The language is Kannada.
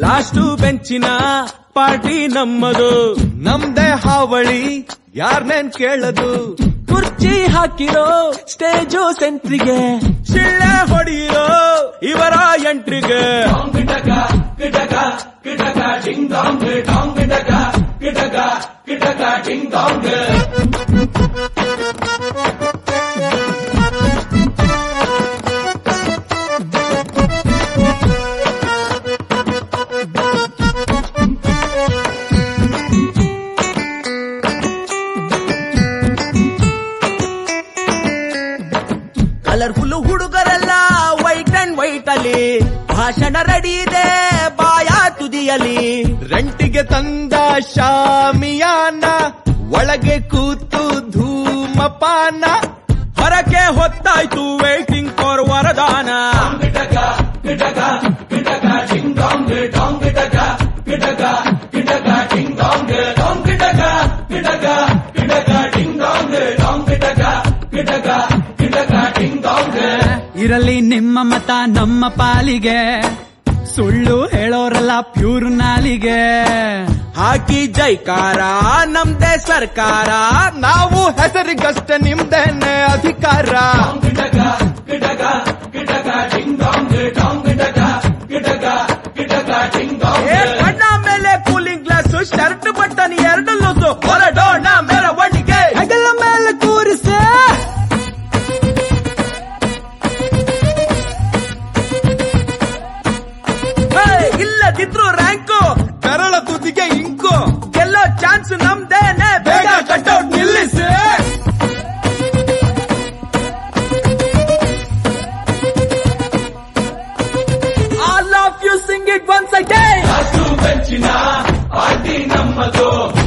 ಲಾಸ್ಟು ಬೆಂಚಿನ ಪಾರ್ಟಿ ನಮ್ಮದು ನಮ್ದೇ ಹಾವಳಿ ಯಾರ್ನೇನ್ ಕೇಳದು ಕುರ್ಚಿ ಹಾಕಿರೋ ಸ್ಟೇಜು ಸೆಂಟ್ರಿಗೆ ಶಿಳ್ಳೆ ಹೊಡೆಯಿರೋ ಇವರ ಎಂಟ್ರಿಗೆ ಕಲರ್ಫುಲ್ ಹುಡುಗರೆಲ್ಲ ವೈಟ್ ಅಂಡ್ ವೈಟ್ ಅಲ್ಲಿ ಭಾಷಣ ರೆಡಿ ಇದೆ ಬಾಯ ತುದಿಯಲಿ ರೆಂಟಿಗೆ ತಂದ ಶಾಮಿಯಾನ ಒಳಗೆ ಕೂತು ಧೂಮಪಾನ ಹೊರಕ್ಕೆ ಹೊತ್ತಾಯ್ತು ವೈಟಿಂಗ್ ಫಾರ್ ವರದಾನ ಇರಲಿ ನಿಮ್ಮ ಮತ ನಮ್ಮ ಪಾಲಿಗೆ ಸುಳ್ಳು ಹೇಳೋರಲ್ಲ ಪ್ಯೂರ್ ನಾಲಿಗೆ ಹಾಕಿ ಜೈಕಾರ ನಮ್ದೇ ಸರ್ಕಾರ ನಾವು ಹೆಸರಿಗಷ್ಟೇ ನಿಮ್ದೇನೆ ಅಧಿಕಾರ ಏ ಕಣ್ಣ ಮೇಲೆ ಕೂಲಿಂಗ್ ಗ್ಲಾಸ್ ಶರ್ಟ್ ಬಟನ್ ಎರಡು ಲೂಸು ಹೊರಡೋಣ ಮೆರವಣಿಗೆ ಹೆಗಲ ಮೇಲೆ ಕೂರಿಸೆ ಹೇ, ಇಲ್ಲದಿದ್ರು ರ್ಯಾಂಕು ಕರಳ ತುದಿಗೆ ಇಂಕು ಗೆಲ್ಲೋ ಚಾನ್ಸ್ ನಮ್ದೇನೆ ಬೇಗ ಕಟ್ಔಟ್ ನಿಲ್ಲಿಸಿ All of you sing it once again. ಬೆಂಚಿನ ಪಾರ್ಟಿ ನಮ್ಮದು